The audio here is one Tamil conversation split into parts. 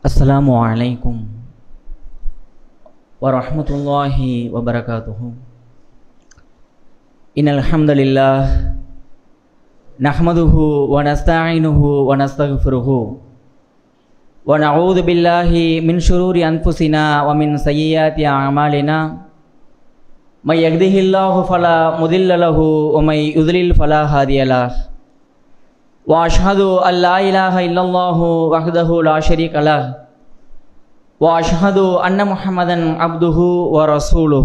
السلام عليكم ورحمة الله وبركاته إن الحمد لله نحمده ونستعينه ونستغفره ونعوذ بالله من شرور أنفسنا ومن سيئات أعمالنا من يهده الله فلا مضل له ومن يضلل فلا هادي له واشهد ان لا اله الا الله وحده لا شريك له واشهد ان محمدا عبده ورسوله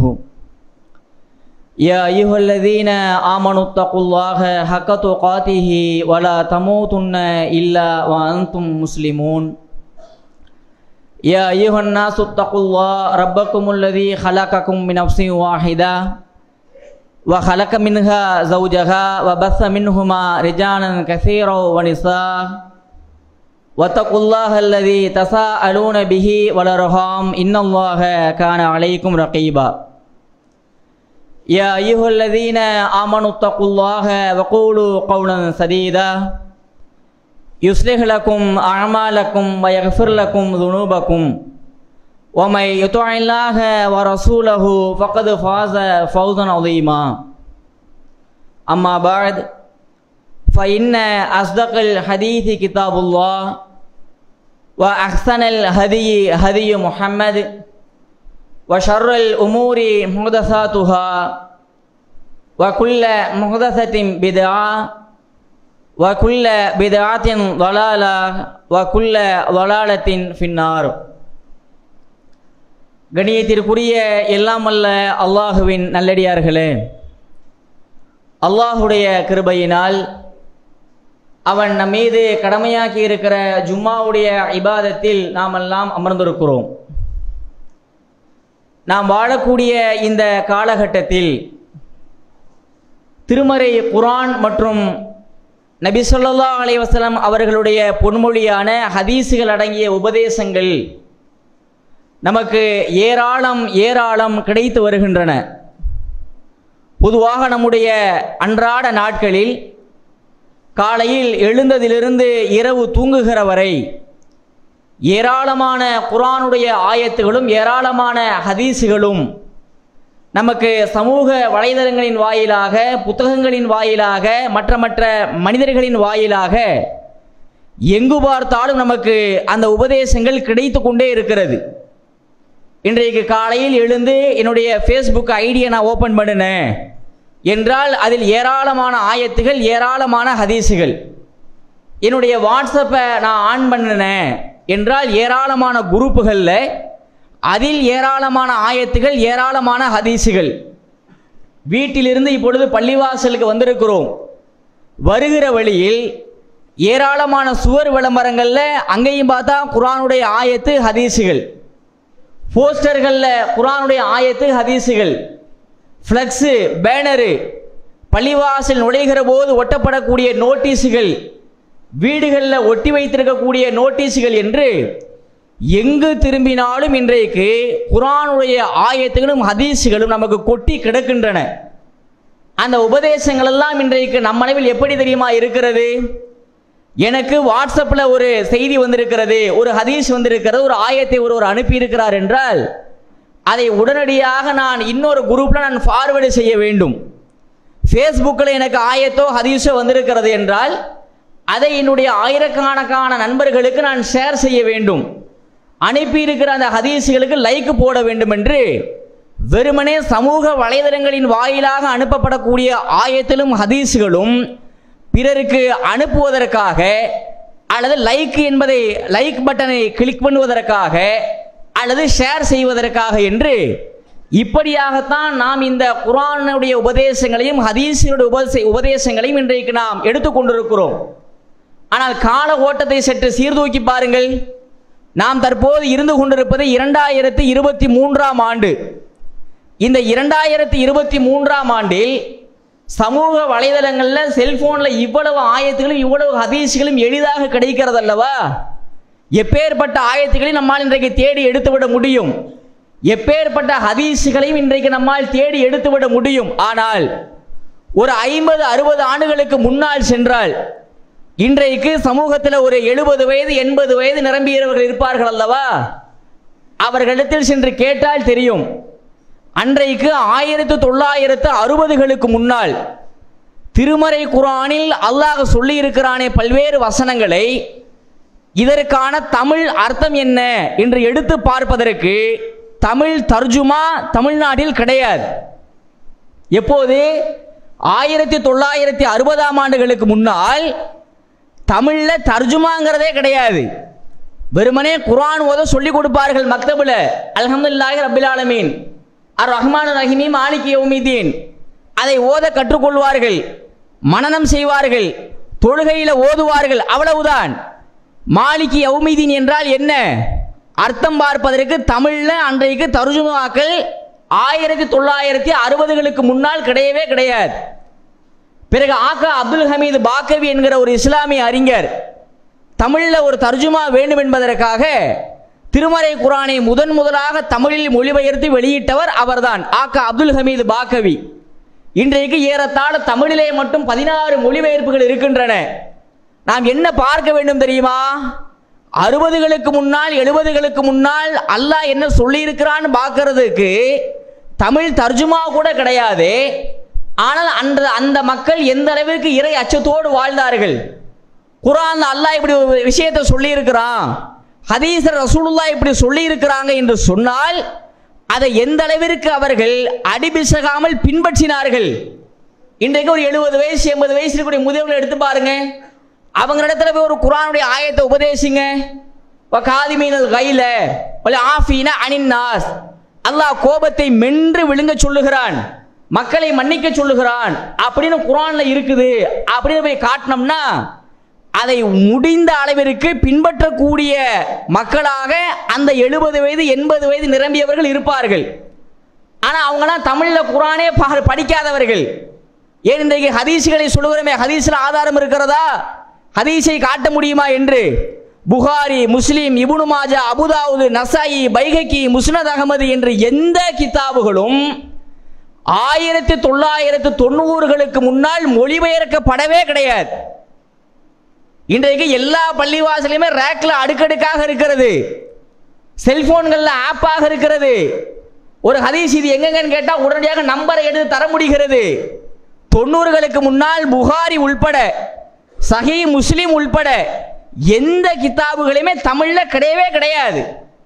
يا ايها الذين امنوا اتقوا الله حق تقاته ولا تموتن الا وانتم مسلمون يا ايها الناس اتقوا الله ربكم الذي خلقكم من نفس واحده وخلق منها زوجها وبث منهما رجالا كثيرا ونساء واتقوا الله الذي تساءلون به والارحام ان الله كان عليكم رقيبا يا ايها الذين امنوا اتقوا الله وقولوا قولا سديدا يصلح لكم اعمالكم ويغفر لكم ذنوبكم ومن يطع الله ورسوله فقد فاز فوزا عظيما أما بعد فإن أصدق الحديث كتاب الله وأحسن الهدي هدي محمد وشر الأمور محدثاتها وكل محدثة بدعة وكل بدعة ضلالة وكل ضلالة في النار கணியத்திற்குரிய எல்லாமல்ல அல்லாஹுவின் நல்லடியார்களே அல்லாஹுடைய கிருபையினால் அவன் நம் மீது கடமையாக்கி இருக்கிற ஜும்மாவுடைய இபாதத்தில் நாம் எல்லாம் அமர்ந்திருக்கிறோம் நாம் வாழக்கூடிய இந்த காலகட்டத்தில் திருமறை குரான் மற்றும் நபி சொல்லா அலைவசலம் அவர்களுடைய பொன்மொழியான ஹதீஸுகள் அடங்கிய உபதேசங்கள் நமக்கு ஏராளம் ஏராளம் கிடைத்து வருகின்றன பொதுவாக நம்முடைய அன்றாட நாட்களில் காலையில் எழுந்ததிலிருந்து இரவு தூங்குகிற வரை ஏராளமான குரானுடைய ஆயத்துகளும் ஏராளமான ஹதீஸுகளும் நமக்கு சமூக வலைதளங்களின் வாயிலாக புத்தகங்களின் வாயிலாக மற்ற மற்ற மனிதர்களின் வாயிலாக எங்கு பார்த்தாலும் நமக்கு அந்த உபதேசங்கள் கிடைத்து கொண்டே இருக்கிறது இன்றைக்கு காலையில் எழுந்து என்னுடைய ஃபேஸ்புக் ஐடியை நான் ஓப்பன் பண்ணினேன் என்றால் அதில் ஏராளமான ஆயத்துகள் ஏராளமான ஹதீஸுகள் என்னுடைய வாட்ஸ்அப்பை நான் ஆன் பண்ணினேன் என்றால் ஏராளமான குரூப்புகளில் அதில் ஏராளமான ஆயத்துகள் ஏராளமான ஹதீஸுகள் வீட்டிலிருந்து இப்பொழுது பள்ளிவாசலுக்கு வந்திருக்கிறோம் வருகிற வழியில் ஏராளமான சுவர் விளம்பரங்களில் அங்கேயும் பார்த்தா குரானுடைய ஆயத்து ஹதீஸுகள் போஸ்டர்களில் குரானுடைய ஆயத்து ஹதீஸுகள் ஃப்ளக்ஸு பேனரு பள்ளிவாசல் நுழைகிற போது ஒட்டப்படக்கூடிய நோட்டீஸுகள் வீடுகளில் ஒட்டி வைத்திருக்கக்கூடிய நோட்டீஸுகள் என்று எங்கு திரும்பினாலும் இன்றைக்கு குரானுடைய ஆயத்துகளும் ஹதீஸுகளும் நமக்கு கொட்டி கிடக்கின்றன அந்த உபதேசங்கள் எல்லாம் இன்றைக்கு நம்மளவில் எப்படி தெரியுமா இருக்கிறது எனக்கு வாட்ஸ்அப்பில் ஒரு செய்தி வந்திருக்கிறது ஒரு ஹதீஸ் வந்திருக்கிறது ஒரு ஆயத்தை ஒருவர் அனுப்பியிருக்கிறார் என்றால் அதை உடனடியாக நான் இன்னொரு குரூப்பில் நான் ஃபார்வேர்டு செய்ய வேண்டும் ஃபேஸ்புக்கில் எனக்கு ஆயத்தோ ஹதீஸோ வந்திருக்கிறது என்றால் அதை என்னுடைய ஆயிரக்கணக்கான நண்பர்களுக்கு நான் ஷேர் செய்ய வேண்டும் அனுப்பியிருக்கிற அந்த ஹதீஸுகளுக்கு லைக் போட வேண்டும் என்று வெறுமனே சமூக வலைதளங்களின் வாயிலாக அனுப்பப்படக்கூடிய ஆயத்திலும் ஹதீஸுகளும் பிறருக்கு அனுப்புவதற்காக அல்லது லைக் என்பதை லைக் பட்டனை கிளிக் பண்ணுவதற்காக அல்லது ஷேர் செய்வதற்காக என்று இப்படியாகத்தான் நாம் இந்த குரானுடைய உபதேசங்களையும் ஹதீஸினுடைய உபதே உபதேசங்களையும் இன்றைக்கு நாம் எடுத்துக்கொண்டிருக்கிறோம் ஆனால் கால ஓட்டத்தை சற்று சீர்தூக்கி பாருங்கள் நாம் தற்போது இருந்து கொண்டிருப்பது இரண்டாயிரத்தி இருபத்தி மூன்றாம் ஆண்டு இந்த இரண்டாயிரத்தி இருபத்தி மூன்றாம் ஆண்டில் சமூக வலைதளங்களில் செல்போனில் இவ்வளவு ஆயத்துகளும் இவ்வளவு ஹதீஸுகளும் எளிதாக கிடைக்கிறது அல்லவா எப்பேற்பட்ட ஆயத்துகளையும் நம்மால் இன்றைக்கு தேடி எடுத்துவிட முடியும் எப்பேற்பட்ட ஹதீஸுகளையும் இன்றைக்கு நம்மால் தேடி எடுத்துவிட முடியும் ஆனால் ஒரு ஐம்பது அறுபது ஆண்டுகளுக்கு முன்னால் சென்றால் இன்றைக்கு சமூகத்தில் ஒரு எழுபது வயது எண்பது வயது நிரம்பியவர்கள் இருப்பார்கள் அல்லவா அவர்களிடத்தில் சென்று கேட்டால் தெரியும் அன்றைக்கு ஆயிரத்து தொள்ளாயிரத்து அறுபதுகளுக்கு முன்னால் திருமறை குரானில் அல்லாஹ் சொல்லி இருக்கிறானே பல்வேறு வசனங்களை இதற்கான தமிழ் அர்த்தம் என்ன என்று எடுத்து பார்ப்பதற்கு தமிழ் தர்ஜுமா தமிழ்நாட்டில் கிடையாது எப்போது ஆயிரத்தி தொள்ளாயிரத்தி அறுபதாம் ஆண்டுகளுக்கு முன்னால் தமிழ்ல தர்ஜுமாங்கிறதே கிடையாது வெறுமனே குர்ஆன் ஓத சொல்லி கொடுப்பார்கள் மக்தபுல அல்ஹம்துலில்லாஹி ரப்பில் ஆலமீன் அர் ரஹ்மான் ரஹீமி மாலிக் யௌமிதீன் அதை ஓத கற்றுக்கொள்வார்கள் மனனம் செய்வார்கள் தொழுகையில ஓதுவார்கள் அவ்வளவுதான் மாலிகி யௌமிதீன் என்றால் என்ன அர்த்தம் பார்ப்பதற்கு தமிழ்ல அன்றைக்கு தர்ஜுமாக்கள் ஆயிரத்தி தொள்ளாயிரத்தி அறுபதுகளுக்கு முன்னால் கிடையவே கிடையாது பிறகு ஆக்கா அப்துல் ஹமீது பாக்கவி என்கிற ஒரு இஸ்லாமிய அறிஞர் தமிழில் ஒரு தர்ஜுமா வேண்டும் என்பதற்காக திருமறை குரானை முதன் முதலாக தமிழில் மொழிபெயர்த்து வெளியிட்டவர் அவர்தான் ஆக்கா அப்துல் ஹமீது பாக்கவி இன்றைக்கு ஏறத்தாழ தமிழிலே மட்டும் பதினாறு மொழிபெயர்ப்புகள் இருக்கின்றன நாம் என்ன பார்க்க வேண்டும் தெரியுமா அறுபதுகளுக்கு முன்னால் எழுபதுகளுக்கு முன்னால் அல்லாஹ் என்ன சொல்லியிருக்கிறான்னு பார்க்கறதுக்கு தமிழ் தர்ஜுமா கூட கிடையாது ஆனால் அந்த அந்த மக்கள் எந்த அளவிற்கு இறை அச்சத்தோடு வாழ்ந்தார்கள் குரான் அல்லாஹ் இப்படி ஒரு விஷயத்தை சொல்லியிருக்கிறான் ஹதீசர் ரசூலுல்லா இப்படி சொல்லியிருக்கிறாங்க என்று சொன்னால் அதை எந்த அளவிற்கு அவர்கள் அடிபிசகாமல் பின்பற்றினார்கள் இன்றைக்கு ஒரு எழுபது வயசு எண்பது வயசு இருக்கக்கூடிய முதியவர்களை எடுத்து பாருங்க அவங்க இடத்துல போய் ஒரு குரானுடைய ஆயத்தை உபதேசிங்க காதிமீனல் கையில ஆஃபீன அனின்னாஸ் அல்லாஹ் கோபத்தை மென்று விழுங்க சொல்லுகிறான் மக்களை மன்னிக்க சொல்லுகிறான் அப்படின்னு குரான்ல இருக்குது அப்படின்னு போய் காட்டினோம்னா அதை முடிந்த அளவிற்கு பின்பற்றக்கூடிய மக்களாக அந்த எழுபது வயது எண்பது வயது நிரம்பியவர்கள் இருப்பார்கள் ஆனா அவங்களாம் தமிழ்ல குரானே பா- படிக்காதவர்கள் ஏன் இன்றைக்கு ஹதீஸ்களை சொல்லுகிறோமே ஹதீஸ்ல ஆதாரம் இருக்கிறதா ஹதீஸை காட்ட முடியுமா என்று புகாரி முஸ்லிம் இப்னு மாஜா அபுதாவுது நசாயி பைகக்கி முஸ்னத் அகமது என்று எந்த கிதாபுகளும் ஆயிரத்தி தொள்ளாயிரத்து தொண்ணூறுகளுக்கு முன்னால் மொழிபெயர்க்கப்படவே கிடையாது இன்றைக்கு எல்லா பள்ளிவாசலையுமே ரேக்ல அடுக்கடுக்காக இருக்கிறது செல்போன்கள்ல ஆப்பாக இருக்கிறது ஒரு ஹதீஸ் இது எங்கெங்கன்னு கேட்டா உடனடியாக நம்பரை எடுத்து தர முடிகிறது தொண்ணூறுகளுக்கு முன்னால் புகாரி உள்பட சஹி முஸ்லிம் உள்பட எந்த கிதாபுகளையுமே தமிழ்ல கிடையவே கிடையாது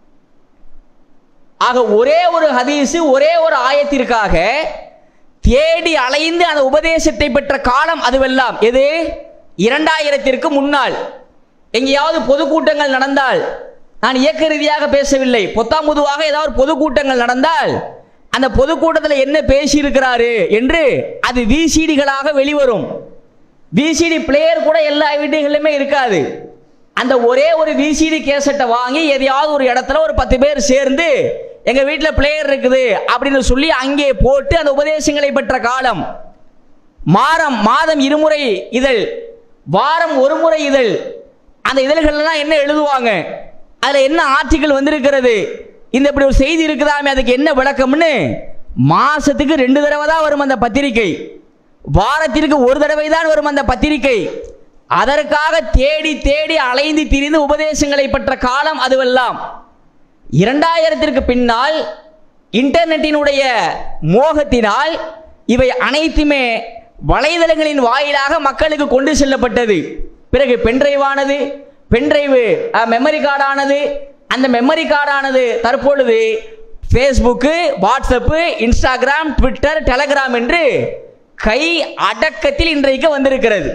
ஆக ஒரே ஒரு ஹதீஸ் ஒரே ஒரு ஆயத்திற்காக தேடி அலைந்து அந்த உபதேசத்தை பெற்ற காலம் அதுவெல்லாம் எது இரண்டாயிரத்திற்கு முன்னால் எங்கேயாவது பொதுக்கூட்டங்கள் நடந்தால் நான் இயக்க ரீதியாக பேசவில்லை பொத்தாமுதுவாக ஏதாவது பொதுக்கூட்டங்கள் நடந்தால் அந்த பொதுக்கூட்டத்தில் என்ன பேசியிருக்கிறாரு என்று அது விசிடிகளாக வெளிவரும் விசிடி பிளேயர் கூட எல்லா வீடுகளிலுமே இருக்காது அந்த ஒரே ஒரு விசிடி கேசட்டை வாங்கி எதையாவது ஒரு இடத்துல ஒரு பத்து பேர் சேர்ந்து எங்க வீட்டில் பிளேயர் இருக்குது அப்படின்னு சொல்லி அங்கே போட்டு அந்த உபதேசங்களை பெற்ற காலம் மாதம் மாதம் இருமுறை இதழ் வாரம் ஒரு முறை இதழ் அந்த இதழ்கள்லாம் என்ன எழுதுவாங்க அதுல என்ன ஆர்டிக்கல் வந்திருக்கிறது இந்த இப்படி ஒரு செய்தி இருக்குதாமே அதுக்கு என்ன விளக்கம்னு மாசத்துக்கு ரெண்டு தடவை தான் வரும் அந்த பத்திரிகை வாரத்திற்கு ஒரு தடவை தான் வரும் அந்த பத்திரிகை அதற்காக தேடி தேடி அலைந்து திரிந்து உபதேசங்களை பெற்ற காலம் அதுவெல்லாம் இரண்டாயிரத்திற்கு பின்னால் இன்டர்நெட்டினுடைய மோகத்தினால் இவை அனைத்துமே வலைதளங்களின் வாயிலாக மக்களுக்கு கொண்டு செல்லப்பட்டது பிறகு பென்டிரைவானது பென்டிரைவு மெமரி கார்டானது அந்த மெமரி கார்டானது தற்பொழுது Facebook WhatsApp Instagram Twitter Telegram என்று கை அடக்கத்தில் இன்றைக்கு வந்திருக்கிறது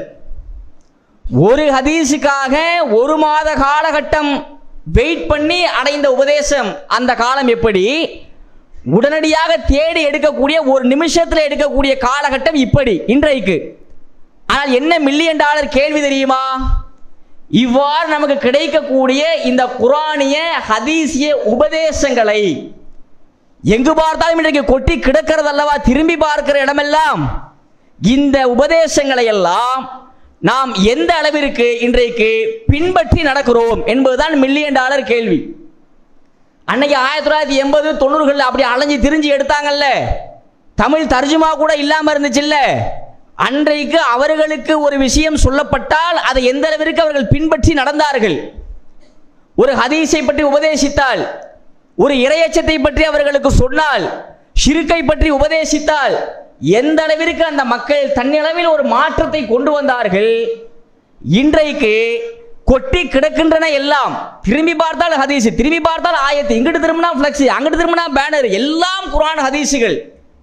ஒரு ஹதீஸுக்காக ஒரு மாத காலகட்டம் வெயிட் பண்ணி அடைந்த உபதேசம் அந்த காலம் எப்படி உடனடியாக தேடி எடுக்கக்கூடிய ஒரு நிமிஷத்தில் எடுக்கக்கூடிய காலகட்டம் இப்படி இன்றைக்கு ஆனால் என்ன மில்லியன் டாலர் கேள்வி தெரியுமா இவ்வாறு நமக்கு கிடைக்கக்கூடிய இந்த குரானிய ஹதீசிய உபதேசங்களை எங்கு பார்த்தாலும் இன்றைக்கு கொட்டி கிடக்கிறது அல்லவா திரும்பி பார்க்கிற இடமெல்லாம் இந்த உபதேசங்களை எல்லாம் நாம் எந்த அளவிற்கு இன்றைக்கு பின்பற்றி நடக்கிறோம் என்பதுதான் மில்லியன் டாலர் கேள்வி அன்னைக்கு ஆயிரத்தி தொள்ளாயிரத்தி எண்பது தொண்ணூறுகளில் அப்படி அலைஞ்சு திரிஞ்சு எடுத்தாங்கல்ல தமிழ் தர்ஜுமா கூட இல்லாம இருந்துச்சுல்ல அன்றைக்கு அவர்களுக்கு ஒரு விஷயம் சொல்லப்பட்டால் அதை எந்த அளவிற்கு அவர்கள் பின்பற்றி நடந்தார்கள் ஒரு ஹதீஸை பற்றி உபதேசித்தால் ஒரு இரையச்சத்தை பற்றி அவர்களுக்கு சொன்னால் ஷிருக்கை பற்றி உபதேசித்தால் எந்த அளவிற்கு அந்த மக்கள் தன்னளவில் ஒரு மாற்றத்தை கொண்டு வந்தார்கள் இன்றைக்கு கொட்டி கிடக்கின்றன எல்லாம் திரும்பி பார்த்தால் ஹதீஸ் திரும்பி பார்த்தால் ஆயத்து இங்கிட்டு திரும்பினா ஃப்ளெக்ஸ் அங்கிட்டு திரும்பினா பேனர் எல்லாம் குரான் ஹதீஸுகள்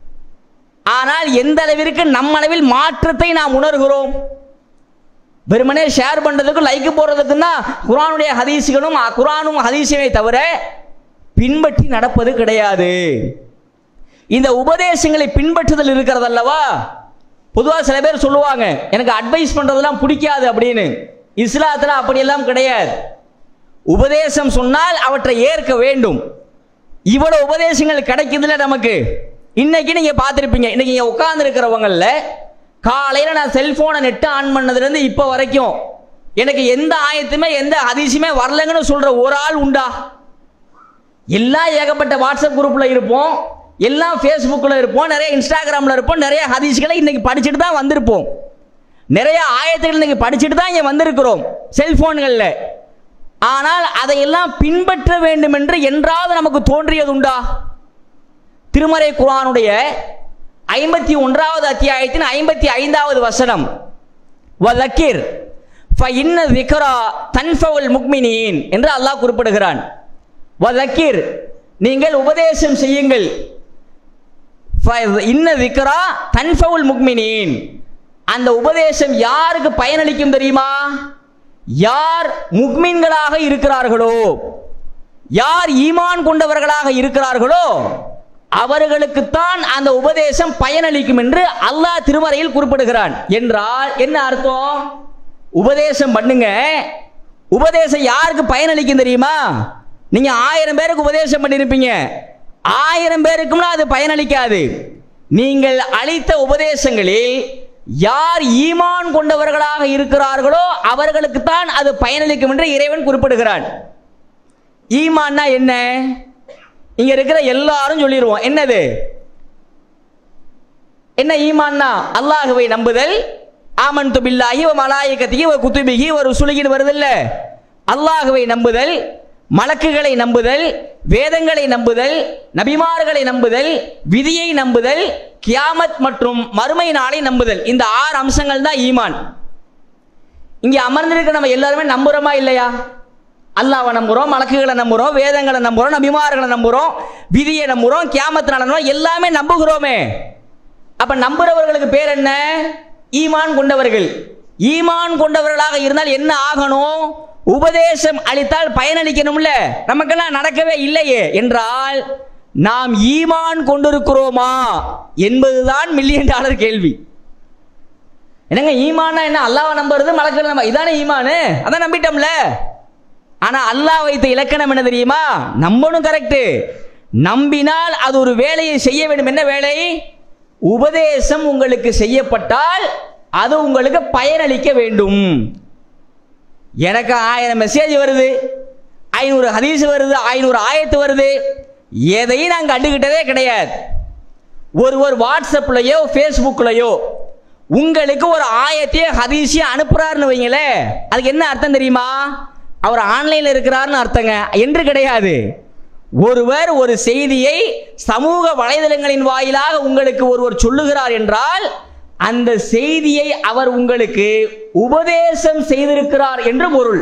ஆனால் எந்த அளவிற்கு நம்ம அளவில் மாற்றத்தை நாம் உணர்கிறோம் வெறுமனே ஷேர் பண்றதுக்கும் லைக் போடுறதுக்கும் தான் குரானுடைய ஹதீஸுகளும் அ- குரானும் ஹதீஸுமே தவிர பின்பற்றி நடப்பது கிடையாது இந்த உபதேசங்களை பின்பற்றுதல் இருக்கிறது அல்லவா பொதுவாக சில பேர் சொல்லுவாங்க எனக்கு அட்வைஸ் பண்றதெல்லாம் பிடிக்காது அப்படின்னு இஸ்லாத்துல அப்படியெல்லாம் கிடையாது உபதேசம் சொன்னால் அவற்றை ஏற்க வேண்டும் இவ்வளவு உபதேசங்கள் கிடைக்குதுல நமக்கு இன்னைக்கு நீங்க பார்த்திருப்பீங்க இன்னைக்கு இங்க உட்கார்ந்து இருக்கிறவங்கள காலையில நான் செல்போனை நெட் ஆன் பண்ணதுல இருந்து இப்ப வரைக்கும் எனக்கு எந்த ஆயத்துமே எந்த அதிசயமே வரலங்கன்னு சொல்ற ஒரு ஆள் உண்டா எல்லாம் ஏகப்பட்ட வாட்ஸ்அப் குரூப்ல இருப்போம் எல்லாம் ஃபேஸ்புக்கில் இருப்போம் நிறைய இன்ஸ்டாகிராமில் இருப்போம் நிறைய ஹதீஸ்களை இன்னைக்கு படிச்சுட்டு தான் வந்திருப்போம் நிறைய ஆயத்துகள் இன்னைக்கு படிச்சுட்டு தான் இங்கே வந்திருக்கிறோம் செல்போன்களில் ஆனால் அதையெல்லாம் பின்பற்ற வேண்டும் என்று என்றாவது நமக்கு தோன்றியது உண்டா திருமறை குர்ஆனுடைய ஐம்பத்தி ஒன்றாவது அத்தியாயத்தின் ஐம்பத்தி ஐந்தாவது வசனம் வதக்கிர் இன்ன விக்ரா தன்ஃபவுல் முக்மினீன் என்று அல்லாஹ் குறிப்பிடுகிறான் வதக்கிர் நீங்கள் உபதேசம் செய்யுங்கள் ஃப- இன்ன விக்ரா தன்ஃபவுல் முக்மினீன் அந்த உபதேசம் யாருக்கு பயனளிக்கும் தெரியுமா யார் முக்மின்களாக இருக்கிறார்களோ யார் ஈமான் கொண்டவர்களாக இருக்கிறார்களோ அவர்களுக்குத்தான் அந்த உபதேசம் பயனளிக்கும் என்று அல்லாஹ் திருமறையில் குறிப்பிடுகிறான் என்றால் என்ன அர்த்தம் உபதேசம் பண்ணுங்க உபதேசம் யாருக்கு பயனளிக்கும் தெரியுமா நீங்க ஆயிரம் பேருக்கு உபதேசம் பண்ணியிருப்பீங்க ஆயிரம் பேருக்கும்னா அது பயனளிக்காது நீங்கள் அளித்த உபதேசங்களில் யார் ஈமான் கொண்டவர்களாக இருக்கிறார்களோ அவர்களுக்குத்தான் அது பயனளிக்கும் என்று இறைவன் குறிப்பிடுகிறான் ஈமான்னா என்ன இங்க இருக்கிற எல்லாரும் சொல்லிடுவோம் என்னது என்ன ஈமான்னா அல்லாஹுவை நம்புதல் ஆமன் துபில்லாஹி வ மலாயிகத்திகி வ குத்துபிகி ஒரு சுலுகின்னு வருதில்ல அல்லாஹுவை நம்புதல் மலக்குகளை நம்புதல் வேதங்களை நம்புதல் நபிமார்களை நம்புதல் விதியை நம்புதல் கியாமத் மற்றும் மறுமை நாளை நம்புதல் இந்த ஆறு அம்சங்கள் தான் ஈமான் இங்க அமர்ந்திருக்க நம்ம எல்லாருமே நம்புறோமா இல்லையா அல்லாவை நம்புறோம் மலக்குகளை நம்புறோம் வேதங்களை நம்புறோம் நபிமார்களை நம்புறோம் விதியை நம்புறோம் கியாமத்தை நம்புறோம் எல்லாமே நம்புகிறோமே அப்ப நம்புறவர்களுக்கு பேர் என்ன ஈமான் கொண்டவர்கள் ஈமான் கொண்டவர்களாக இருந்தால் என்ன ஆகணும் உபதேசம் அளித்தால் பயனளிக்கணும்ல நமக்கெல்லாம் நடக்கவே இல்லையே என்றால் நாம் ஈமான் கொண்டிருக்கிறோமா என்பதுதான் மில்லியன் டாலர் கேள்வி என்னங்க ஈமான்னா என்ன அல்லாவை நம்புறது மலக்கள் நம்ப இதானே ஈமானு அதான் நம்பிட்டோம்ல ஆனா அல்லாஹ் வைத்த இலக்கணம் என்ன தெரியுமா நம்பணும் கரெக்ட் நம்பினால் அது ஒரு வேலையை செய்ய வேண்டும் என்ன வேலை உபதேசம் உங்களுக்கு செய்யப்பட்டால் அது உங்களுக்கு பயனளிக்க வேண்டும் எனக்கு ஆயிரம் மெசேஜ் வருது ஐநூறு ஹதீஸ் வருது ஐநூறு ஆயத்து வருது எதையும் நான் கண்டுகிட்டதே கிடையாது ஒருவர் வாட்ஸ்அப்லயோ ஃபேஸ்புக்லயோ உங்களுக்கு ஒரு ஆயத்தையோ ஹதீஸையும் அனுப்புறாருன்னு வைங்களே அதுக்கு என்ன அர்த்தம் தெரியுமா அவர் ஆன்லைன்ல இருக்கிறாருன்னு அர்த்தங்க என்று கிடையாது ஒருவர் ஒரு செய்தியை சமூக வலைதளங்களின் வாயிலாக உங்களுக்கு ஒருவர் சொல்லுகிறார் என்றால் அந்த செய்தியை அவர் உங்களுக்கு உபதேசம் செய்திருக்கிறார் என்று பொருள்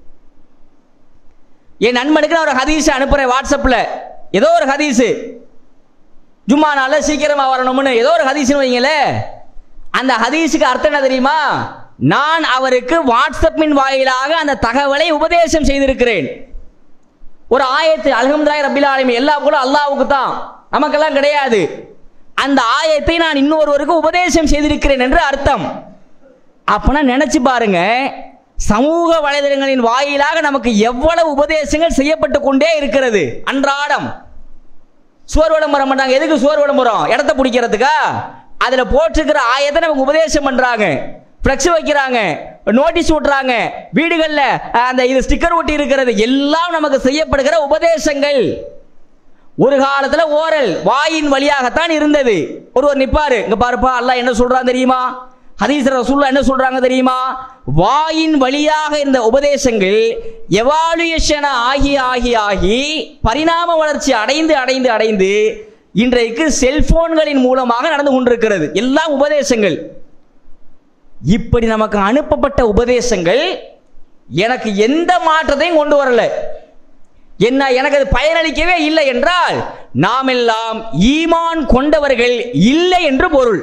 என் நண்பனுக்கு நான் ஒரு ஹதீஸ் அனுப்புறேன் வாட்ஸ்அப்ல ஏதோ ஒரு ஹதீஸ் ஜும்மா நாள்ல சீக்கிரமா வரணும்னு ஏதோ ஒரு ஹதீஸ்னு வைங்களே அந்த ஹதீஸுக்கு அர்த்தம் என்ன தெரியுமா நான் அவருக்கு வாட்ஸ்அப்பின் வாயிலாக அந்த தகவலை உபதேசம் செய்திருக்கிறேன் ஒரு ஆயத்து அல்ஹம்துலில்லாஹி ரப்பில் ஆலமீன் எல்லா கூட அல்லாஹ்வுக்கு தான் நமக்கெல்லாம் கிடையாது அந்த ஆயத்தை நான் இன்னொருவருக்கு உபதேசம் செய்திருக்கிறேன் என்று அர்த்தம் அப்பனா நினைச்சு பாருங்க சமூக வலைதளங்களின் வாயிலாக நமக்கு எவ்வளவு உபதேசங்கள் செய்யப்பட்டு கொண்டே இருக்கிறது அன்றாடம் சுவர் விளம்பரம் பண்றாங்க எதுக்கு சுவர் விளம்பரம் இடத்த பிடிக்கிறதுக்கா அதுல போட்டிருக்கிற ஆயத்தை நமக்கு உபதேசம் பண்றாங்க ஃப்ளெக்ஸ் வைக்கிறாங்க நோட்டீஸ் விட்டுறாங்க வீடுகள்ல அஹ், அந்த இது ஸ்டிக்கர் ஒட்டி இருக்கிறது எல்லாம் நமக்கு செய்யப்படுகிற உபதேசங்கள் ஒரு காலத்துல ஓரல் வாயின் வழியாகத்தான் இருந்தது ஒருவர் நிப்பாரு இங்க பாருப்பா அல்லாஹ் என்ன சொல்றான் தெரியுமா ஹதீஸ் ரசூல்லா என்ன சொல்றாங்க தெரியுமா வாயின் வழியாக இந்த உபதேசங்கள் எவாலுயேஷன் ஆகி ஆகி ஆகி பரிணாம வளர்ச்சி அடைந்து அடைந்து அடைந்து இன்றைக்கு செல்போன்களின் மூலமாக நடந்து கொண்டிருக்கிறது எல்லாம் உபதேசங்கள் இப்படி நமக்கு அனுப்பப்பட்ட உபதேசங்கள் எனக்கு எந்த மாற்றத்தையும் கொண்டு வரல என்ன எனக்கு அது பயனளிக்கவே இல்லை என்றால் நாம் எல்லாம் ஈமான் கொண்டவர்கள் இல்லை என்று பொருள்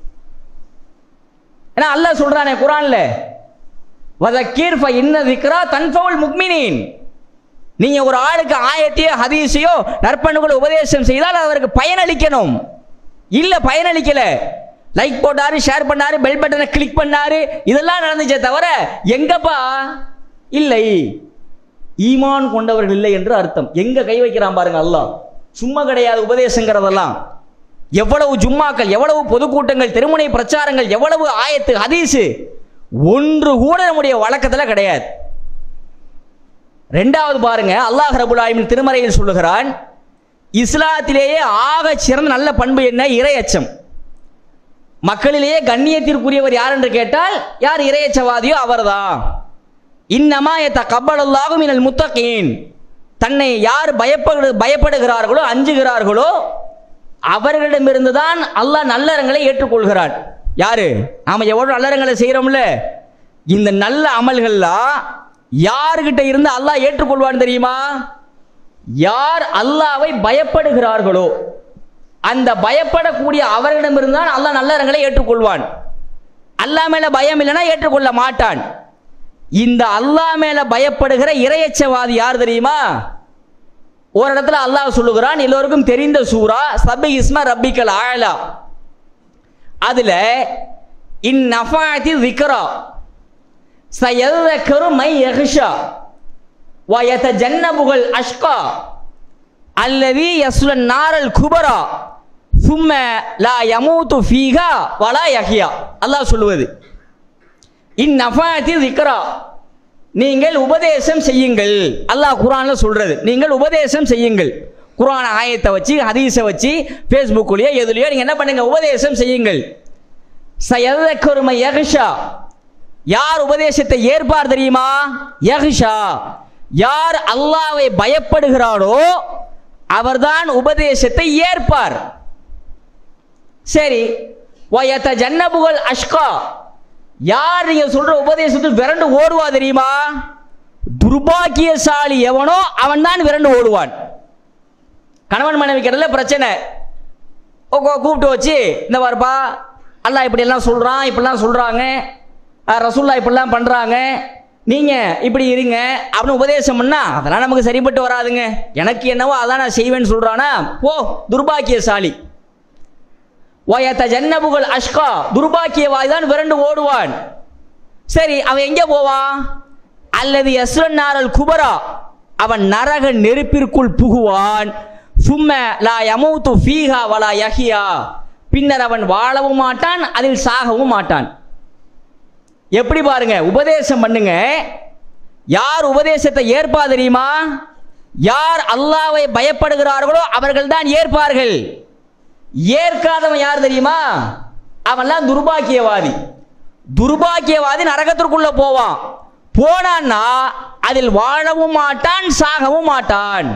ஏன்னா அல்லாஹ் சொல்றானே குரான்ல வதக்கீர் ஃப இன்ன திக்ரா தன்ஃபவுல் முக்மினீன் நீங்க ஒரு ஆளுக்கு ஆயத்தையோ ஹதீஸையோ நற்பண்புகளை உபதேசம் செய்தால் அவருக்கு பயனளிக்கணும் இல்ல பயனளிக்கல லைக் போட்டாரு ஷேர் பண்ணாரு பெல் பட்டனை கிளிக் பண்ணாரு இதெல்லாம் நடந்துச்சே தவிர எங்கப்பா இல்லை ஈமான் கொண்டவர்கள் இல்லை என்று அர்த்தம் எங்க கை வைக்கிறான் பாருங்க அல்லாஹ் சும்மா கிடையாது உபதேசங்கிறதெல்லாம் எவ்வளவு ஜும்மாக்கள் எவ்வளவு பொதுக்கூட்டங்கள் திருமுனை பிரச்சாரங்கள் எவ்வளவு ஆயத்து ஹதீஸு ஒன்று கூட நம்முடைய வழக்கத்தில் கிடையாது ரெண்டாவது பாருங்க அல்லாஹ் ரபுல் ஆலமீன் திருமறையில் சொல்லுகிறான் இஸ்லாத்திலேயே ஆக சிறந்த நல்ல பண்பு என்ன இரையச்சம் மக்களிலேயே கண்ணியத்திற்குரியவர் யார் என்று கேட்டால் யார் இரையச்சவாதியோ அவர்தான் இன்னமா எத்த கப்பலல்லாகும் இனல் முத்தகீன் தன்னை யார் பயப்படு பயப்படுகிறார்களோ அஞ்சுகிறார்களோ அவர்களிடமிருந்து தான் அல்லாஹ் நல்லறங்களை ஏற்றுக்கொள்கிறான் யாரு நாம எவ்வளவு நல்லறங்களை செய்கிறோம்ல இந்த நல்ல அமல்கள்லாம் யார்கிட்ட இருந்து அல்லாஹ் ஏற்றுக்கொள்வான் தெரியுமா யார் அல்லாவை பயப்படுகிறார்களோ அந்த பயப்படக்கூடிய அவர்களிடமிருந்து தான் அல்லாஹ் நல்லறங்களை ஏற்றுக்கொள்வான் அல்லாஹ் மேல பயம் இல்லைன்னா ஏற்றுக்கொள்ள மாட்டான் இந்த அல்லாஹ் மேல பயப்படுகிற இரையச்சவாதி யார் தெரியுமா ஒரு இடத்துல அல்லாஹ் சொல்லுகிறான் எல்லோருக்கும் தெரிந்த சூரா சபி இஸ்மா ரப்பிக்கல் ஆயலா அதுல இன் நஃபாத்தி விக்ரா சயதக்கரு மை யஹ்ஷா வயத ஜன்னபுகள் அஷ்கா அல்லதி யஸ்லன் நாரல் குபரா சும்ம லா யமூத்து ஃபீகா வலா யஹ்யா அல்லாஹ் சொல்லுவது இன் நஃபாத்தி விக்ரா நீங்கள் உபதேசம் செய்யுங்கள் அல்லாஹ் குரான்ல சொல்றது நீங்கள் உபதேசம் செய்யுங்கள் குரான் ஆயத்தை வச்சு ஹதீஸை வச்சு ஃபேஸ்புக்லயோ எதுலயோ நீங்க என்ன பண்ணுங்க உபதேசம் செய்யுங்கள் சயதக்கருமை யகுஷா யார் உபதேசத்தை ஏற்பார் தெரியுமா யகுஷா யார் அல்லாவை பயப்படுகிறாரோ அவர்தான் உபதேசத்தை ஏற்பார் சரி வயத்த ஜன்னபுகள் அஷ்கா யார் நீங்க சொல்ற உபதேசத்தில் விரண்டு ஓடுவா தெரியுமா துர்பாக்கியசாலி எவனோ அவன் தான் விரண்டு ஓடுவான் கணவன் மனைவி கிட்டல பிரச்சனை ஓ, கூ- கூப்பிட்டு வச்சு இந்த வாருப்பா அல்லாஹ் இப்படி எல்லாம் சொல்றான் இப்படிலாம் சொல்றாங்க அஹ், ரசூல்லா இப்படிலாம் பண்றாங்க நீங்க இப்படி இருங்க அப்படின்னு உபதேசம் பண்ணா அதெல்லாம் நமக்கு சரிப்பட்டு வராதுங்க எனக்கு என்னவோ அதான் நான் செய்வேன்னு சொல்றானா போ துர்பாக்கியசாலி வயத்த ஜன்னபுகள் அஷ்கா துர்பாக்கியவாய் தான் விரண்டு ஓடுவான் சரி அவன் எங்க போவான் அல்லது யஸ்ரன் நாரல் குபரா அவன் நரக நெருப்பிற்குள் புகுவான் சும்ம லா யமூத்து ஃபீஹா வலா யஹியா பின்னர் அவன் வாழவும் மாட்டான் அதில் சாகவும் மாட்டான் எப்படி பாருங்க உபதேசம் பண்ணுங்க யார் உபதேசத்தை ஏற்பா தெரியுமா யார் அல்லாவை பயப்படுகிறார்களோ அவர்கள் தான் ஏற்பார்கள் ஏற்காதவன் யார் தெரியுமா அவன்லாம் துர்பாக்கியவாதி துர்பாக்கியவாதி நரகத்திற்குள்ள போவான் போனான்னா அதில் வாழவும் மாட்டான் சாகவும் மாட்டான்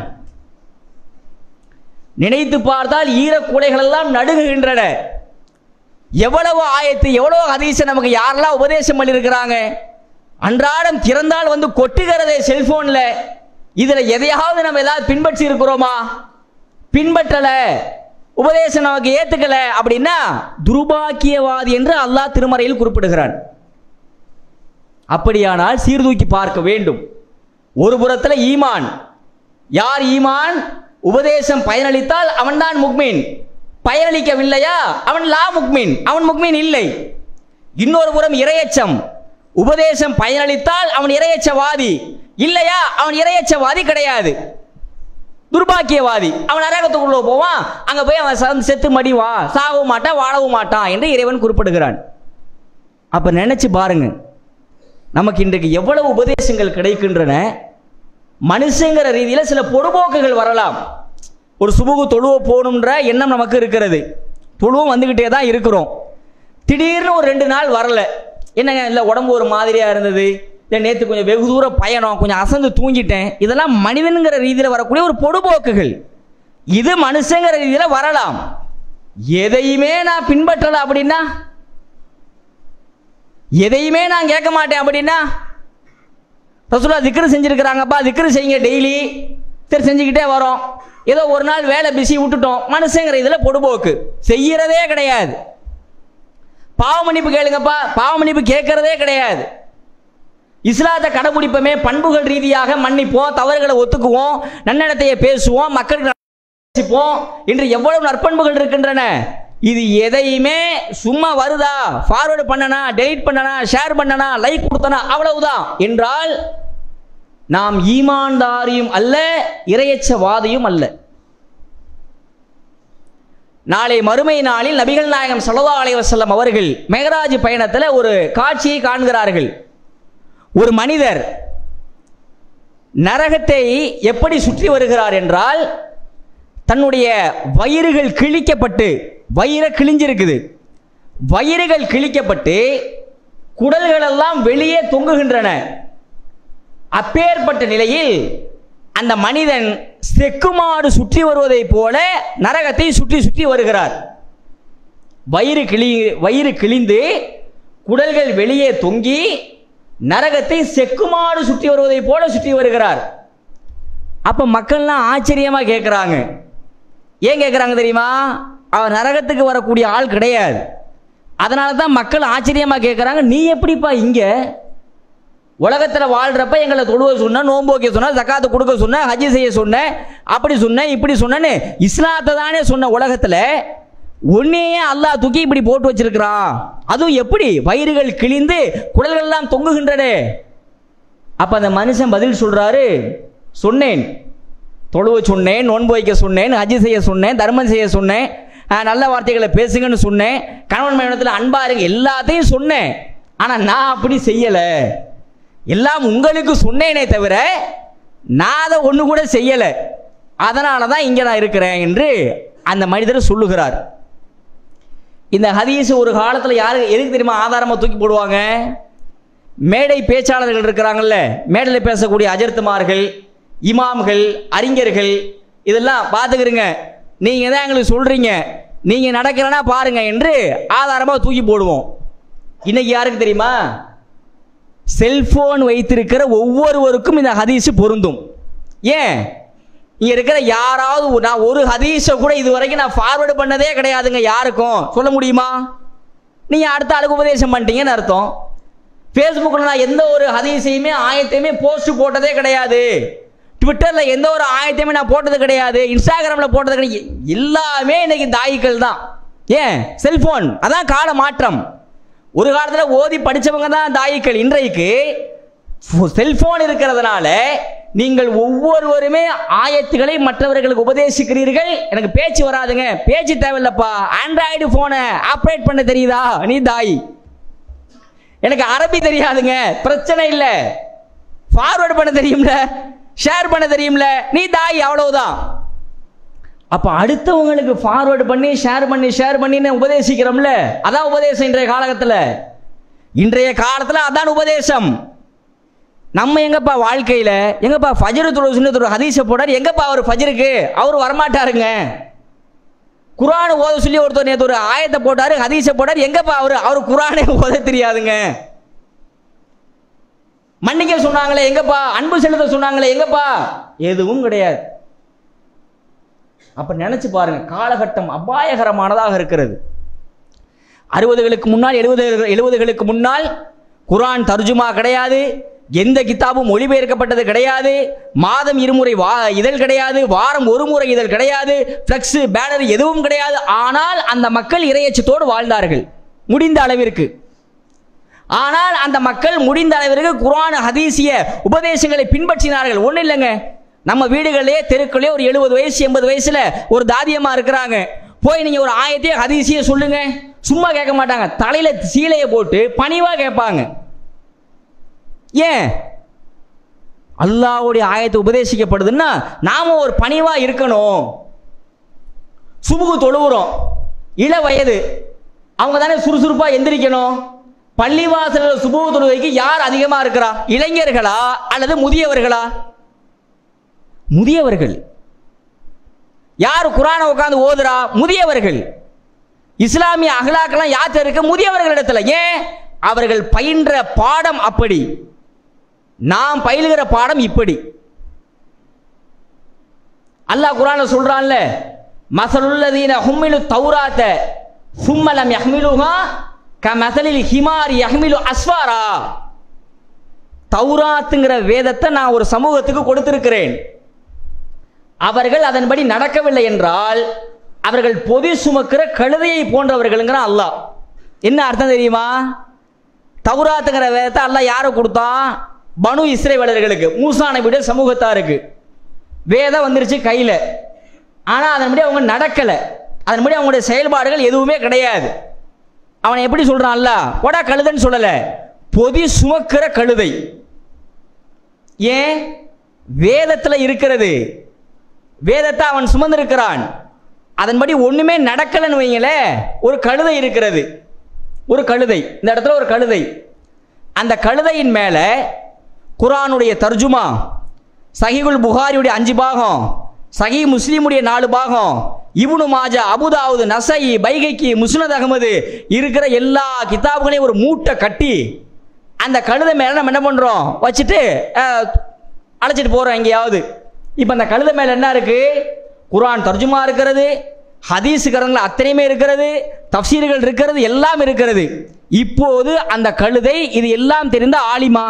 நினைத்து பார்த்தால் ஈரக்குலைகள் எல்லாம் நடுங்குகின்றன எவ்வளவு ஆயத்து எவ்வளவு ஹதீஸை நமக்கு யாரெல்லாம் உபதேசம் பண்ணியிருக்கிறாங்க அன்றாடம் திறந்தால் வந்து கொட்டுகிறதே செல்போன்ல இதுல எதையாவது நம்ம ஏதாவது பின்பற்றி இருக்கிறோமா பின்பற்றல உபதேசம் நமக்கு ஏத்துக்கல அப்படின்னா துர்பாக்கியவாதி என்று அல்லாஹ் திருமறையில் குறிப்பிடுகிறான் அப்படியானால் சீர்தூக்கி பார்க்க வேண்டும் ஒரு புறத்துல ஈமான் யார் ஈமான் உபதேசம் பயனளித்தால் அவன்தான் முக்மீன் பயனளிக்கவில்லையா அவன் லா முக்மீன் அவன் முக்மீன் இல்லை இன்னொரு புறம் இரையச்சம் உபதேசம் பயனளித்தால் அவன் இரையச்சவாதி இல்லையா அவன் இரையச்சவாதி கிடையாது துர்பாக்கியவாதி அவன் நரகத்துக்குள்ள போவான் அங்க போய் அவன் சம்- செத்து மடிவான் சாகவும் மாட்டான் வாழவும் மாட்டான் என்று இறைவன் குறிப்பிடுகிறான் அப்ப நினைச்சு பாருங்க நமக்கு இன்றைக்கு எவ்வளவு உபதேசங்கள் கிடைக்கின்றன மனுஷங்கிற ரீதியில் சில பொடுபோக்குகள் வரலாம் ஒரு சுபுகு தொழுவ போகணுன்ற எண்ணம் நமக்கு இருக்கிறது தொழுவும் வந்துக்கிட்டே தான் இருக்கிறோம் திடீர்னு ஒரு ரெண்டு நாள் வரல என்னங்க இல்லை உடம்பு ஒரு மாதிரியா இருந்தது இல்லை நேற்று கொஞ்சம் வெகு தூர பயணம் கொஞ்சம் அசந்து தூங்கிட்டேன் இதெல்லாம் மனிதனுங்கிற ரீதியில் வரக்கூடிய ஒரு பொடுபோக்குகள் இது மனுஷங்கிற ரீதியில் வரலாம் எதையுமே நான் பின்பற்றல அப்படின்னா எதையுமே நான் கேட்க மாட்டேன் அப்படின்னா ரசூலா திக்ரு செஞ்சிருக்கிறாங்கப்பா திக்ரு செய்யுங்க டெய்லி சரி செஞ்சுக்கிட்டே வரோம் ஏதோ ஒரு நாள் வேலை பிஸி விட்டுட்டோம் மனுஷங்கிற இதில் பொடுபோக்கு செய்யறதே கிடையாது பாவ மன்னிப்பு கேளுங்கப்பா பாவ மன்னிப்பு கேட்கறதே கிடையாது இஸ்லாத்தை கடைபிடிப்போமே பண்புகள் ரீதியாக மன்னிப்போம் தவறுகளை ஒத்துக்குவோம் நன்னடத்தையை பேசுவோம் மக்களுக்கு பேசிப்போம் இன்று எவ்வளவு நற்பண்புகள் இருக்கின்றன இது எதையுமே சும்மா வருதா ஃபார்வர்டு பண்ணனா டெலீட் பண்ணனா ஷேர் பண்ணனா லைக் கொடுத்தனா அவ்வளவுதான் என்றால் நாம் ஈமான்தாரியும் அல்ல இரையச்சவாதியும் அல்ல நாளை மறுமை நாளில் நபிகள் நாயகம் ஸல்லல்லாஹு அலைஹி வஸல்லம் அவர்கள் மெகராஜ் பயணத்தில் ஒரு காட்சியை காண்கிறார்கள் ஒரு மனிதர் நரகத்தை எப்படி சுற்றி வருகிறார் என்றால் தன்னுடைய வயிறுகள் கிழிக்கப்பட்டு வயிறை கிழிஞ்சிருக்குது வயிறுகள் கிழிக்கப்பட்டு குடல்கள் எல்லாம் வெளியே தொங்குகின்றன அப்பேற்பட்ட நிலையில் அந்த மனிதன் செக்குமாடு சுற்றி வருவதைப் போல நரகத்தை சுற்றி சுற்றி வருகிறார் வயிறு கிளி வயிறு கிழிந்து குடல்கள் வெளியே தொங்கி நரகத்தை செக்குமாடு சுற்றி வருவதைப் போல சுற்றி வருகிறார் அப்ப மக்கள்லாம் ஆச்சரியமா கேட்குறாங்க ஏன் கேட்குறாங்க தெரியுமா அவர் நரகத்துக்கு வரக்கூடிய ஆள் கிடையாது அதனால தான் மக்கள் ஆச்சரியமா கேட்குறாங்க நீ எப்படிப்பா இங்க உலகத்தில் வாழ்றப்ப எங்களை தொழுவ சொன்ன நோன்பு வைக்க சொன்ன ஜக்காத்து கொடுக்க சொன்ன ஹஜ்ஜி செய்ய சொன்ன அப்படி சொன்ன இப்படி சொன்னேன்னு இஸ்லாத்தை தானே சொன்ன உலகத்தில் உன்னையே அல்லாஹ் தூக்கி இப்படி போட்டு வச்சிருக்கிறான் அதுவும் எப்படி வயிறுகள் கிழிந்து குடல்கள் எல்லாம் தொங்குகின்றன அப்ப அந்த மனுஷன் பதில் சொல்றாரு சொன்னேன் தொழுவ சொன்னேன் நோன்பு வைக்க சொன்னேன் ஹஜ்ஜி செய்ய சொன்னேன் தர்மம் செய்ய சொன்னேன் அஹ், நல்ல வார்த்தைகளை பேசுங்கன்னு சொன்னேன் கணவன் மனைவிடத்தில் அன்பா இருங்க எல்லாத்தையும் சொன்னேன் ஆனா நான் அப்படி செய்யலை எல்லாம் உங்களுக்கு சொன்னேனே தவிர நான் அதை ஒன்று கூட செய்யலை அதனால தான் இங்கே நான் இருக்கிறேன் என்று அந்த மனிதர் சொல்லுகிறார் இந்த ஹதீஸ் ஒரு காலத்தில் யாரு எதுக்கு தெரியுமா ஆதாரமாக தூக்கி போடுவாங்க மேடை பேச்சாளர்கள் இருக்கிறாங்கல்ல மேடையில் பேசக்கூடிய அஜர்த்துமார்கள் இமாம்கள் அறிஞர்கள் இதெல்லாம் பார்த்துக்கிறீங்க நீங்கள் தான் எங்களுக்கு சொல்கிறீங்க நீங்கள் நடக்கிறனா பாருங்க என்று ஆதாரமாக தூக்கி போடுவோம் இன்னைக்கு யாருக்கு தெரியுமா செல்போன் வைத்திருக்கிற ஒவ்வொருவருக்கும் இந்த ஹதீஸ் பொருந்தும் ஏன் இங்க இருக்கிற யாராவது ஒரு- நான் ஒரு ஹதீஸை கூட இது வரைக்கும் நான் ஃபார்வர்டு பண்ணதே கிடையாதுங்க யாருக்கும் சொல்ல முடியுமா நீங்க அடுத்த ஆளுக்கு உபதேசம் பண்ணிட்டீங்கன்னு அர்த்தம் ஃபேஸ்புக்கில் நான் எந்த ஒரு ஹதீஸையுமே ஆயத்தையுமே போஸ்ட் போட்டதே கிடையாது ட்விட்டரில் எந்த ஒரு ஆயத்தையுமே நான் போட்டது கிடையாது இன்ஸ்டாகிராமில் போட்டது கிடையாது எல்லாமே இன்னைக்கு தாயிக்கள் தான் ஏன் செல்போன் அதான் கால மாற்றம் ஒரு காலத்தில் ஓதி படிச்சவங்க தான் தாயிக்கள் இன்றைக்கு செல்போன் இருக்கிறதுனால நீங்கள் ஒவ்வொருவருமே ஆயத்துக்களை மற்றவர்களுக்கு உபதேசிக்கிறீர்கள் எனக்கு பேச்சு வராதுங்க பேச்சு தேவையில்லப்பா ஆண்ட்ராய்டு போனை ஆப்ரேட் பண்ண தெரியுதா நீ தாய் எனக்கு அரபி தெரியாதுங்க பிரச்சனை இல்லை ஃபார்வர்ட் பண்ண தெரியும்ல ஷேர் பண்ண தெரியும்ல நீ தாய் அவ்வளவுதான் அப்ப அடுத்தவங்களுக்கு ஃபார்வர்ட் பண்ணி ஷேர் பண்ணி ஷேர் பண்ணின்னு உபதேசிக்கிறோம்ல அதான் உபதேசம் இன்றைய காலகட்டத்தில் இன்றைய காலத்தில் அதான் உபதேசம் நம்ம எங்கப்பா வாழ்க்கையில எங்கப்பா ஃபஜ்ரு தொழு சுண்ணத்து ஒரு ஹதீஸை போடார் எங்கப்பா அவர் ஃபஜ்ருக்கு அவர் வரமாட்டாருங்க குரான் ஓத சொல்லி ஒருத்தர் நேற்று ஒரு ஆயத்தை போட்டாரு ஹதீஸை போட்டார் எங்கப்பா அவர் அவர் குரானே ஓத தெரியாதுங்க மன்னிக்க சொன்னாங்களே எங்கப்பா அன்பு செலுத்த சொன்னாங்களே எங்கப்பா எதுவும் கிடையாது அப்ப நினைச்சு பாருங்க காலகட்டம் அபாயகரமானதாக இருக்கிறது அறுபதுகளுக்கு முன்னால் எழுபது எழுபதுகளுக்கு முன்னால் குரான் தர்ஜுமா கிடையாது எந்த கித்தாபும் மொழிபெயர்க்கப்பட்டது கிடையாது மாதம் இருமுறை வா இதழ் கிடையாது வாரம் ஒரு முறை இதழ் கிடையாது ஃப்ளெக்ஸ் பேனர் எதுவும் கிடையாது ஆனால் அந்த மக்கள் இரையச்சத்தோடு வாழ்ந்தார்கள் முடிந்த அளவிற்கு ஆனால் அந்த மக்கள் முடிந்த அளவிற்கு குர்ஆன் ஹதீசிய உபதேசங்களை பின்பற்றினார்கள் ஒன்றும் இல்லைங்க நம்ம வீடுகளிலே தெருக்களே ஒரு எழுபது வயசு எண்பது வயசுல ஒரு தாதியம்மா இருக்கிறாங்க போய் நீங்க ஒரு ஆயத்தையே ஹதீசிய சொல்லுங்க சும்மா கேட்க மாட்டாங்க தலையில சீலையை போட்டு பணிவா கேட்பாங்க ஏன் அல்லாஹ்வுடைய ஆயத்தை உபதேசிக்கப்படுதுன்னா நாம ஒரு பணிவா இருக்கணும் சுபுகு தொழுவுறோம் இள வயது அவங்க தானே சுறுசுறுப்பா எந்திரிக்கணும் பள்ளிவாசல் சுபூ தொழுகைக்கு யார் அதிகமா இருக்கிறா இளைஞர்களா அல்லது முதியவர்களா முதியவர்கள் யார் குரானை உட்கார்ந்து ஓதுறா முதியவர்கள் இஸ்லாமிய அகலாக்கெல்லாம் யாத்த இருக்க முதியவர்களிடத்துல ஏன் அவர்கள் பயின்ற பாடம் அப்படி நாம் பயிலுகிற பாடம் இப்படி அல்லாஹ் குரான்ல சொல்றான்ல மசலுல்லதீன ஹும்மிலு தௌராத்த சும்மலம் யஹ்மிலுஹா கமசலில் ஹிமார் யஹ்மிலு அஸ்வாரா தௌராத்துங்கிற வேதத்தை நான் ஒரு சமூகத்துக்கு கொடுத்திருக்கிறேன் அவர்கள் அதன்படி நடக்கவில்லை என்றால் அவர்கள் பொதி சுமக்கிற கழுதையை போன்றவர்கள்ங்கிற அல்லாஹ் என்ன அர்த்தம் தெரியுமா தௌராத்துங்கிற வேதத்தை அல்லாஹ் யாரை கொடுத்தான் பனு இஸ்ரேவேலர்களுக்கு மூசா நபியுடைய சமூகத்தாருக்கு வேதம் வந்துருச்சு கையில் ஆனால் அதன்படி அவங்க நடக்கலை அதன்படி அவங்களுடைய செயல்பாடுகள் எதுவுமே கிடையாது அவனை எப்படி சொல்கிறான்ல போடா கழுதைன்னு சொல்லலை பொதி சுமக்கிற கழுதை ஏன் வேதத்தில் இருக்கிறது வேதத்தை அவன் சுமந்திருக்கிறான் அதன்படி ஒன்றுமே நடக்கலைன்னு வைங்களே ஒரு கழுதை இருக்கிறது ஒரு கழுதை இந்த இடத்துல ஒரு கழுதை அந்த கழுதையின் மேலே குரானுடைய தர்ஜுமா சஹிகுல் புகாரியுடைய அஞ்சு பாகம் சஹி முஸ்லீமுடைய நாலு பாகம் இப்னு மாஜா அபுதாவுது நசை பைகைக்கு முஸ்னத் அகமது இருக்கிற எல்லா கிதாபுகளையும் ஒரு மூட்டை கட்டி அந்த கழுதை மேலே நம்ம என்ன பண்ணுறோம் வச்சுட்டு அஹ், அழைச்சிட்டு போகிறோம் எங்கேயாவது இப்போ அந்த கழுதை மேலே என்ன இருக்கு குரான் தர்ஜுமா இருக்கிறது ஹதீஸுக்கரங்கள் அத்தனையுமே இருக்கிறது தப்சீர்கள் இருக்கிறது எல்லாம் இருக்கிறது இப்போது அந்த கழுதை இது எல்லாம் தெரிந்த ஆலிமா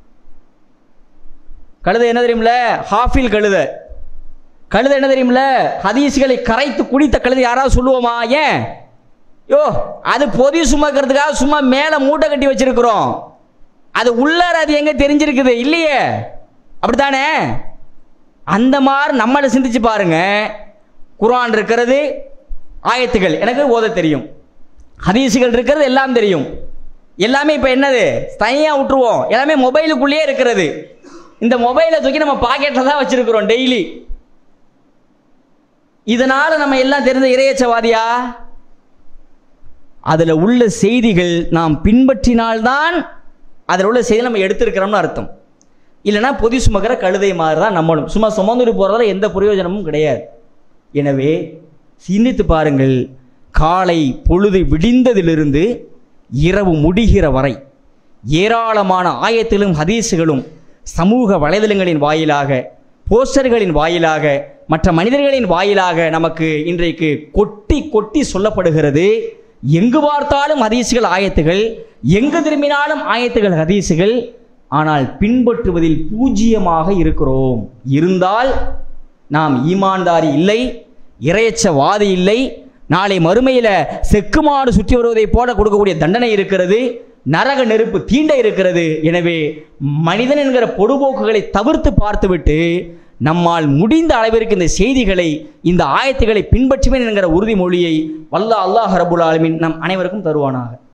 கழுதை என்ன தெரியுமில ஹாஃபில் கழுதை கழுதை என்ன தெரியுமில ஹதீஸ்களை கரைத்து குடித்த கழுதை யாராவது சொல்லுவோமா ஏன் யோ அது பொதி சுமக்கிறதுக்காக சும்மா மேலே மூட்டை கட்டி வச்சிருக்கிறோம் அது உள்ளார அது எங்க தெரிஞ்சிருக்குது இல்லையே அப்படித்தானே அந்த மாதிரி நம்மளை சிந்திச்சு பாருங்க குர்ஆன் இருக்கிறது ஆயத்துகள் எனக்கு ஓத தெரியும் ஹதீஸுகள் இருக்கிறது எல்லாம் தெரியும் எல்லாமே இப்போ என்னது தனியாக விட்டுருவோம் எல்லாமே மொபைலுக்குள்ளேயே இருக்கிறது இந்த மொபைலை தூக்கி நம்ம பாக்கெட்டில் தான் வச்சிருக்கிறோம் டெய்லி இதனால நம்ம எல்லாம் தெரிந்த இறையச்சவாதியா அதில் உள்ள செய்திகள் நாம் பின்பற்றினால்தான் அதில் உள்ள செய்தி நம்ம எடுத்திருக்கிறோம்னு அர்த்தம் இல்லைன்னா பொதி சுமக்கிற கழுதை மாதிரி தான் நம்மளும் சும்மா சுமந்துட்டு போகிறதால எந்த பிரயோஜனமும் கிடையாது எனவே சிந்தித்து பாருங்கள் காலை பொழுது விடிந்ததிலிருந்து இரவு முடிகிற வரை ஏராளமான ஆயத்திலும் ஹதீஸுகளும் சமூக வலைதளங்களின் வாயிலாக போஸ்டர்களின் வாயிலாக மற்ற மனிதர்களின் வாயிலாக நமக்கு இன்றைக்கு கொட்டி கொட்டி சொல்லப்படுகிறது எங்கு பார்த்தாலும் ஹதீஸுகள் ஆயத்துகள் எங்கு திரும்பினாலும் ஆயத்துகள் ஹதீஸுகள் ஆனால் பின்பற்றுவதில் பூஜ்ஜியமாக இருக்கிறோம் இருந்தால் நாம் ஈமான்தாரி இல்லை இரையச்சவாதி இல்லை நாளை மறுமையில் செக்குமாடு சுற்றி வருவதைப் போல கொடுக்கக்கூடிய தண்டனை இருக்கிறது நரக நெருப்பு தீண்ட இருக்கிறது எனவே மனிதன் என்கிற பொடுபோக்குகளை தவிர்த்து பார்த்துவிட்டு நம்மால் முடிந்த அளவிற்கு இந்த செய்திகளை இந்த ஆயத்துகளை பின்பற்றுவேன் என்கிற உறுதிமொழியை வல்ல அல்லாஹ் ரபுல் ஆலமீன் நம் அனைவருக்கும் தருவானாக